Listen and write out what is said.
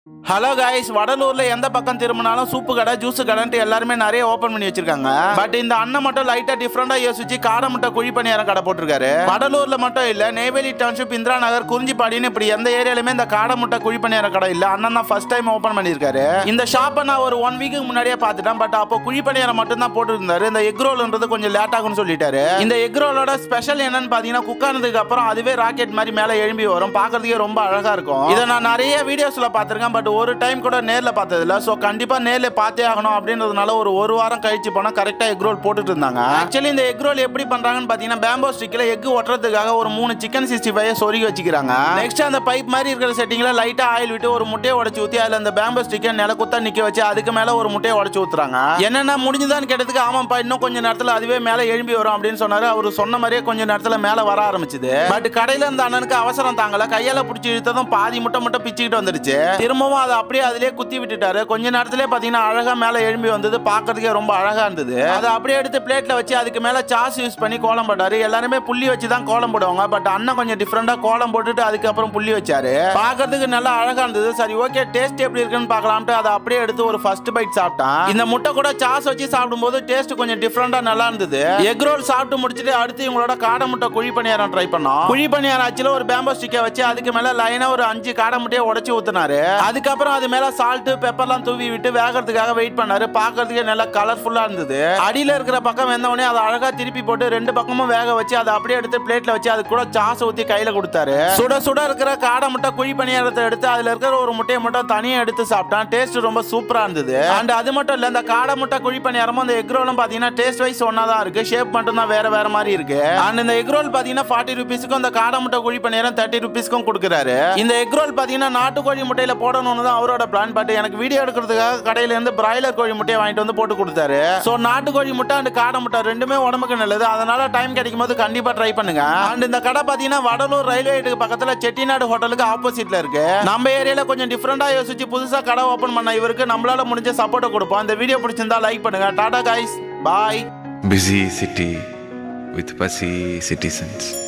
Hello guys வடலூர்ல எந்த பக்கம் திரும்பினாலும் சூப்பு கடை ஜூஸ் கடைன்ட்டு எல்லாருமே நிறைய ஓபன் பண்ணி வச்சிருக்காங்க பட் இந்த அண்ணன் மட்டும் லைட்டா டிஃப்ரெண்டா யோசிச்சு காடை முட்டை குழி பணியாரம் கடை போட்டிருக்காரு வடலூர்ல மட்டும் இல்ல நெய்வேலி டவுன்ஷிப் இந்திரா நகர் குறிஞ்சிப்பாடின்னு இப்படி எந்த ஏரியாலுமே இந்த காடை முட்டை குழி பணியார கடை இல்ல அண்ணன் தான் ஃபர்ஸ்ட் டைம் ஓபன் பண்ணியிருக்காரு இந்த ஷாப்பை நான் ஒரு ஒன் வீக்கு முன்னாடியே பார்த்துட்டேன் பட் அப்போ குழி பணியாரம் மட்டும் தான் போட்டுருந்தாரு இந்த எக் ரோல்ன்றது கொஞ்சம் லேட் ஆகும்னு சொல்லிட்டாரு இந்த எக் ரோலோட ஸ்பெஷல் என்னன்னு பாத்தீங்கன்னா குக் ஆனதுக்கு அப்புறம் அதுவே ராக்கெட் மாதிரி மேல எழும்பி வரும் பார்க்கிறதுக்கே ரொம்ப அழகா இருக்கும் இதை நான் நிறைய வீடியோஸ்ல பார்த்திருக்கேன் பட் ஒரு டைம் கூட நேர்ல பார்த்ததில்ல ஸோ கண்டிப்பா நேர்ல பார்த்தே ஆகணும் அப்படின்றதுனால ஒரு ஒரு வாரம் கழிச்சு போனா கரெக்டா எக் ரோல் போட்டுட்டு இருந்தாங்க ஆக்சுவலி இந்த எக் ரோல் எப்படி பண்றாங்கன்னு பாத்தீங்கன்னா பேம்போ ஸ்டிக்ல எக் ஒட்டுறதுக்காக ஒரு மூணு சிக்கன் சிக்ஸ்டி ஃபைவ் சொருகி வச்சுக்கிறாங்க நெக்ஸ்ட் அந்த பைப் மாதிரி இருக்கிற செட்டிங்ல லைட்டா ஆயில் விட்டு ஒரு முட்டையை உடச்சு ஊத்தி அதுல அந்த பேம்போ ஸ்டிக்கை நில குத்தா நிக்க வச்சு அதுக்கு மேல ஒரு முட்டையை உடச்சு ஊத்துறாங்க என்னென்ன முடிஞ்சுதான்னு கேட்டதுக்கு ஆமாப்பா இன்னும் கொஞ்ச நேரத்துல அதுவே மேல எழும்பி வரும் அப்படின்னு சொன்னாரு அவர் சொன்ன மாதிரியே கொஞ்ச நேரத்துல மேல வர ஆரம்பிச்சுது பட் கடையில இருந்த அண்ணனுக்கு அவசரம் தாங்கல கையால பிடிச்சி இழுத்ததும் பாதி முட்டை முட்டை பிச்சுக்கிட்டு வந்துடுச்சு திரும்பவும் அதை அப்படியே அதிலே குத்தி விட்டுட்டாரு கொஞ்ச நேரத்திலே பாத்தீங்கன்னா அழகா மேல எழும்பி வந்தது பார்க்கிறதுக்கே ரொம்ப அழகா இருந்தது அதை அப்படியே எடுத்து பிளேட்ல வச்சு அதுக்கு மேல சாஸ் யூஸ் பண்ணி கோலம் போட்டாரு எல்லாருமே புள்ளி வச்சு தான் கோலம் போடுவாங்க பட் அண்ணன் கொஞ்சம் டிஃப்ரெண்டா கோலம் போட்டுட்டு அதுக்கப்புறம் புள்ளி வச்சாரு பார்க்கிறதுக்கு நல்லா அழகா இருந்தது சரி ஓகே டேஸ்ட் எப்படி இருக்குன்னு பார்க்கலாம்ட்டு அதை அப்படியே எடுத்து ஒரு ஃபர்ஸ்ட் பைட் சாப்பிட்டான் இந்த முட்டை கூட சாஸ் வச்சு சாப்பிடும்போது டேஸ்ட் கொஞ்சம் டிஃப்ரெண்டா நல்லா இருந்தது எக் ரோல் சாப்பிட்டு முடிச்சிட்டு அடுத்து இவங்களோட காடை முட்டை குழி பணியாரம் ட்ரை பண்ணோம் குழி பணியாரம் ஆச்சுல ஒரு பேம்போ ஸ்டிக்கை வச்சு அதுக்கு மேல லைனா ஒரு அஞ்சு காடை முட்டையை உடைச்சு ஊத்துனாரு அதுக்கப்புறம் அது மேல சால்ட் பெப்பர்லாம் தூவி விட்டு வேகறதுக்காக வெயிட் பண்ணாரு பார்க்கிறதுக்கே நல்லா கலர்ஃபுல்லா இருந்தது அடியில இருக்கிற பக்கம் வெந்த உடனே அதை அழகா திருப்பி போட்டு ரெண்டு பக்கமும் வேக வச்சு அதை அப்படியே எடுத்து பிளேட்ல வச்சு அது கூட சாஸ் ஊத்தி கையில கொடுத்தாரு சுட சுட இருக்கிற காடை முட்டை குழி பணியாரத்தை எடுத்து அதுல இருக்கிற ஒரு முட்டையை மட்டும் தனியா எடுத்து சாப்பிட்டான் டேஸ்ட் ரொம்ப சூப்பரா இருந்தது அண்ட் அது மட்டும் இல்ல இந்த காடை முட்டை குழி பணியாரமும் அந்த எக் ரோலும் பாத்தீங்கன்னா டேஸ்ட் வைஸ் ஒன்னா தான் இருக்கு ஷேப் மட்டும் தான் வேற வேற மாதிரி இருக்கு அண்ட் இந்த எக் ரோல் பாத்தீங்கன்னா ஃபார்ட்டி ருபீஸ்க்கும் இந்த காடை முட்டை குழி பணியாரம் தேர்ட்டி ருபீஸ்க்கும் கொடுக்குறாரு இந்த எக் ரோல் பாத்தீங்கன்னா நாட்டுக்கோழி முட்டையில போடணும்னு தான் அவரோட பிளான் பட் எனக்கு வீடியோ எடுக்கிறதுக்காக கடையில இருந்து பிராய்லர் கோழி முட்டையை வாங்கிட்டு வந்து போட்டு கொடுத்தாரு சோ நாட்டுக்கோழி முட்டை அண்ட் காடை முட்டை ரெண்டுமே உடம்புக்கு நல்லது அதனால டைம் கிடைக்கும் போது கண்டிப்பா ட்ரை பண்ணுங்க அண்ட் இந்த கடை பாத்தீங்கன்னா வடலூர் ரயில்வே கேட்டுக்கு பக்கத்துல செட்டிநாடு ஹோட்டலுக்கு ஆப்போசிட்ல இருக்கு நம்ம ஏரியால கொஞ்சம் டிஃப்ரெண்டா யோசிச்சு புதுசா கடை ஓபன் பண்ண இவருக்கு நம்மளால முடிஞ்ச சப்போர்ட்டை கொடுப்போம் இந்த வீடியோ பிடிச்சிருந்தா லைக் பண்ணுங்க tata guys bye busy city with fussy citizens.